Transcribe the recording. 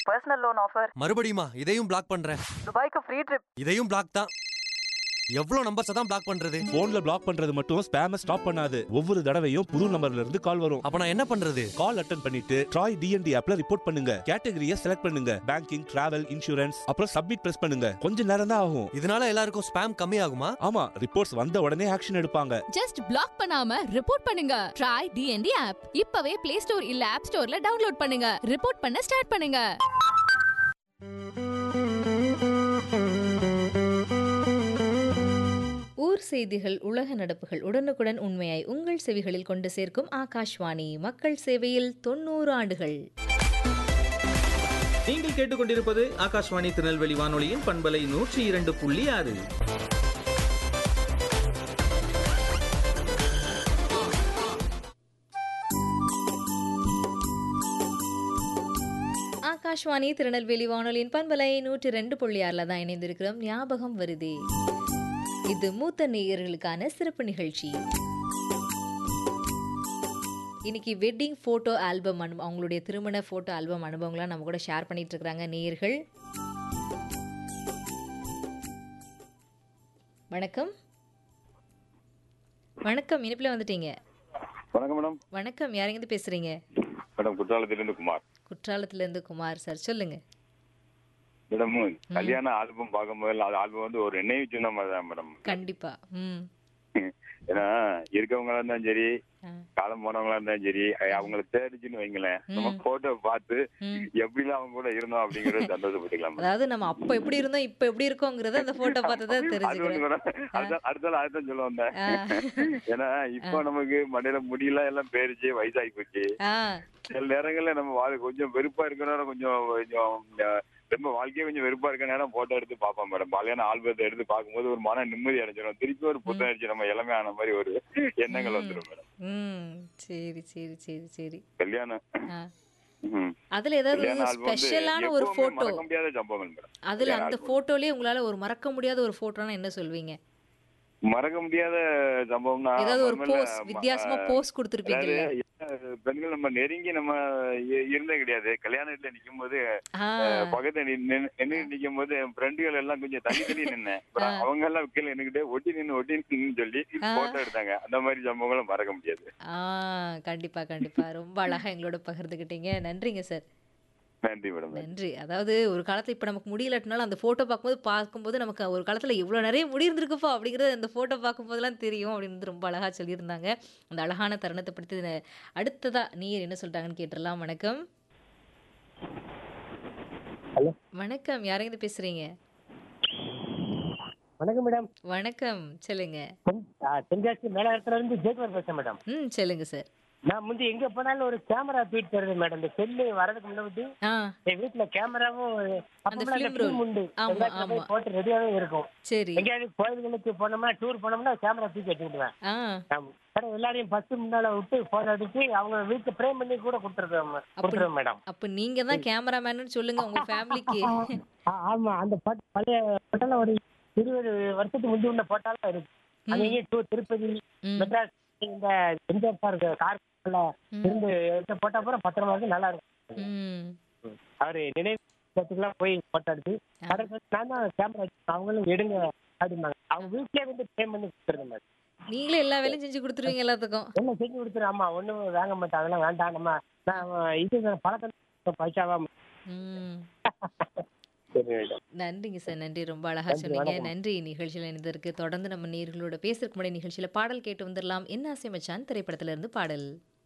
Personal loan offer மறுபடியுமா இதையும் black பண்றேன் துபாய்க்கு ஃப்ரீ ட்ரிப் இதையும் பிளாக் தான் எவ்வளவு நம்பர்ஸ் தான் பிளாக் பண்றது போன்ல பிளாக் பண்றது மட்டும் ஸ்பேம ஸ்டாப் பண்ணாது ஒவ்வொரு தடவையும் புது நம்பர்ல இருந்து கால் வரும் அப்ப நான் என்ன பண்றது கால் அட்டன் பண்ணிட்டு ட்ராய் டிஎன்டி ஆப்ல ரிப்போர்ட் பண்ணுங்க கேட்டகரியை செலக்ட் பண்ணுங்க பேங்கிங் டிராவல் இன்சூரன்ஸ் அப்புறம் சப்மிட் பிரஸ் பண்ணுங்க கொஞ்ச நேரம் தான் ஆகும் இதனால எல்லாருக்கும் ஸ்பேம் கம்மி ஆகுமா ஆமா ரிப்போர்ட்ஸ் வந்த உடனே ஆக்ஷன் எடுப்பாங்க ஜஸ்ட் பிளாக் பண்ணாம ரிப்போர்ட் பண்ணுங்க ட்ரை டிஎன்டி ஆப் இப்பவே பிளே ஸ்டோர் இல்ல ஆப் ஸ்டோர்ல டவுன்லோட் பண்ணுங்க ரிப்போர்ட் பண்ண ஸ்டார்ட் பண்ணுங்க ஊர் செய்திகள் உலக நடப்புகள் உடனுக்குடன் உண்மையாய் உங்கள் செவிகளில் கொண்டு சேர்க்கும் ஆகாஷ்வாணி மக்கள் சேவையில் தொண்ணூறு ஆண்டுகள் நீங்கள் கேட்டுக்கொண்டிருப்பது ஆகாஷ்வாணி திருநெல்வேலி வானொலியின் பண்பலை நூற்றி இரண்டு புள்ளி ஆறு ஆகாஷ்வாணி திருநெல்வேலி வானொலியின் பண்பலை நூற்றி ரெண்டு புள்ளி ஆறில் தான் இணைந்திருக்கிறோம் ஞாபகம் வருதே இது மூத்த நேயர்களுக்கான சிறப்பு நிகழ்ச்சி இன்னைக்கு வெட்டிங் ஃபோட்டோ ஆல்பம் அனு அவங்களுடைய திருமண ஃபோட்டோ ஆல்பம் அனுபவங்களாம் நம்ம கூட ஷேர் பண்ணிட்டு இருக்கிறாங்க நேயர்கள் வணக்கம் வணக்கம் இனிப்பில் வந்துட்டீங்க வணக்கம் மேடம் வணக்கம் யாரெங்கிருந்து பேசுறீங்க மேடம் குற்றாலத்திலிருந்து குமார் குற்றாலத்திலேருந்து குமார் சார் சொல்லுங்க மேடம் கல்யாண ஆல்பம் பார்க்கும்போது அது ஆல்பம் வந்து ஒரு நினைவு சின்ன மாதிரி தான் மேடம் கண்டிப்பா ம் ஏன்னா இருக்கவங்களா இருந்தாலும் சரி ஆ. காலம் போனவங்களா இருந்தாலும் சரி அஹ் அவங்கள தேடிச்சுன்னு வைங்களேன் நம்ம போட்டோ பார்த்து ம். எப்படிலாம் அவங்க கூட இருந்தோம் அப்படிங்கறத சந்தோஷப்பட்டுக்கலாம் மேடம். அதாவது நம்ம அப்ப எப்படி இருந்தோம் இப்ப எப்படி இருக்கோங்கிறத அந்த போட்டோ பார்த்து தான் அது வந்து தெரிஞ்சுக்கிறேன் மேடம் அடுத்த அடுத்த அதுதான் சொல்ல வந்தேன் ஆ. ஏன்னா இப்போ நமக்கு மண்டையில முடியல எல்லாம் போயிருச்சு வயசாகி போச்சு ஆ சில நேரங்கள்ல நம்ம வாழ் கொஞ்சம் வெறுப்பா இருக்கிற நேரம் கொஞ்சம் கொஞ்சம் அஹ், ரொம்ப வாழ்க்கையே கொஞ்சம் வெறுப்பா இருக்க நேரம் போட்டோ எடுத்து பார்ப்போம் மேடம் பழையான ஆல்பத்தை எடுத்து பார்க்கும்போது ஒரு மன நிம்மதி அடைஞ்சிடும் திருப்பி ஒரு புத்தகம் நம்ம எல்லாமே ஆன மாதிரி ஒரு எண்ணங்கள் வந்துடும் மேடம் ம் சரி சரி சரி சரி கல்யாணம் ஆ. ம். அதுல ஏதாவது கல்யாண ஆல்பம் வந்து ஸ்பெஷலான ஒரு எப்பவுமே போட்டோ மறக்க முடியாத சம்பவங்கள் மேடம் அதுல கல்யாண அந்த ஆல்பம். போட்டோலயே உங்களால ஒரு மறக்க முடியாத ஒரு போட்டோனா என்ன சொல்வீங்க மறக்க முடியாத சம்பவம்னா ஏதாவது ஒரு முதல்ல போஸ் ம- வித்தியாசமா அஹ், போஸ் கொடுத்துருப்பீங்கல்ல அதாவது என்ன, பெண்கள் நம்ம நெருங்கி நம்ம இ- இருந்தே கிடையாது கல்யாண வீட்டுல நிக்கும் போது ஆ பக்கத்துல நின்று நிக்கும் போது என் ஃப்ரெண்டுகள் எல்லாம் கொஞ்சம் தள்ளி தள்ளி நின்னேன் அப்புறம் ஆ. அவங்க எல்லாம் கீழே நின்னுக்கிட்டே ஒட்டி நின்னு ஒட்டி நின்னு சொல்லி ஆ. போட்டோ எடுத்தாங்க அந்த மாதிரி சம்பவங்களும் மறக்க முடியாது ஆ கண்டிப்பா கண்டிப்பா ரொம்ப அழகா எங்களோட பகிர்ந்துக்கிட்டீங்க நன்றிங்க சார் நன்றி மேடம் நன்றி அதாவது ஒரு காலத்துல இப்ப நமக்கு முடியலட்டினாலும் அந்த போட்டோ பார்க்கும்போது பார்க்கும்போது நமக்கு ஒரு காலத்துல இவ்வளவு நிறைய முடி இருந்திருக்குப்பா அப்படிங்கிறது அந்த போட்டோ பார்க்கும்போதெல்லாம் தெரியும் அப்படின்னு ரொம்ப அழகா சொல்லியிருந்தாங்க அந்த அழகான தருணத்தை படுத்தி ந- அடுத்ததா நீர் என்ன சொல்லிட்டாங்கன்னு கேட்டுடலாம் வணக்கம் ஹலோ. வணக்கம் யாரெங்கிருந்து பேசுறீங்க வணக்கம் மேடம் வணக்கம் சொல்லுங்க தென்காசி மேலகரத்துல இருந்து ஜெயக்குமார் பேசுறேன் மேடம் ம் சொல்லுங்க சார் நான் முந்தி எங்க போனாலும் ஒரு கேமரா தூக்கிட்டு தருது மேடம் இந்த செல்லு வரதுக்கு முன்னாடி ஆ என் வீட்டுல கேமராவும் அந்த அப்பமெல்லாம் film இந்த film roll. உண்டு ஆமா, எல்லாத்துல போய் ஆமா. போட்டு ரெடியாவே இருக்கும் சரி எங்கேயாவது கோயில்களுக்கு போனோம்னா டூர் போனோம்னா கேமரா தூக்கி வச்சுக்கிடுவேன் ஆ சார் எல்லாரையும் ஃபர்ஸ்ட் முன்னால விட்டு போட்டோ எடுத்து அவங்க வீட்டுல பிரேம் பண்ணி கூட கொடுத்துருக்கோம் கொடுத்துருவேன் மேடம் அப்ப நீங்க தான் கேமராமேன்னு சொல்லுங்க உங்க ஃபேமிலிக்கு ஆ- ஆமா அந்த பட் பழைய பட்டெல்லாம் ஒரு இருபது வருஷத்துக்கு முந்தி உள்ள போட்டாலும் இருக்கு அங்கேயே டூர் திருப்பதி ம். மெட்ராஸ் இந்த எம்ஜிஆர் பார்க் கார்ல இருந்து எடுத்த போட்டோ பூரா பத்திரமா இருக்கு நல்லா இருக்கும் ம் அவரு நினைவு இடத்துக்குலாம் போய் போட்டோ எடுத்து கடைசி நான் தான் கேமரா அவங்களும் எடுங்க அப்படிம்பாங்க அவங்க வீட்லயே வந்து பே பண்ணி கொடுத்துருங்க மேடம் நீங்களே எல்லா வேலையும் செஞ்சு கொடுத்துருவீங்க எல்லாத்துக்கும் என்ன செஞ்சு கொடுத்துரு ஆமா ஒண்ணும் வாங்க மாட்டேன் அதெல்லாம் வேண்டாம் நம்ம நான் இது பழக்கம் பைசாவா ம் சரி மேடம் நன்றிங்க சார் நன்றி ரொம்ப அழகா நன்றி, சொன்னீங்க வணக்கம். நன்றி நிகழ்ச்சியில் இணைந்திருக்கு தொடர்ந்து நம்ம நேர்களோட பேசுறதுக்கு முன்னாடி நிகழ்ச்சியில பாடல் கேட்டு வந்துடலாம் என்ன ஆசை மச்சான் திரைப்படத்துல இருந்து பாடல்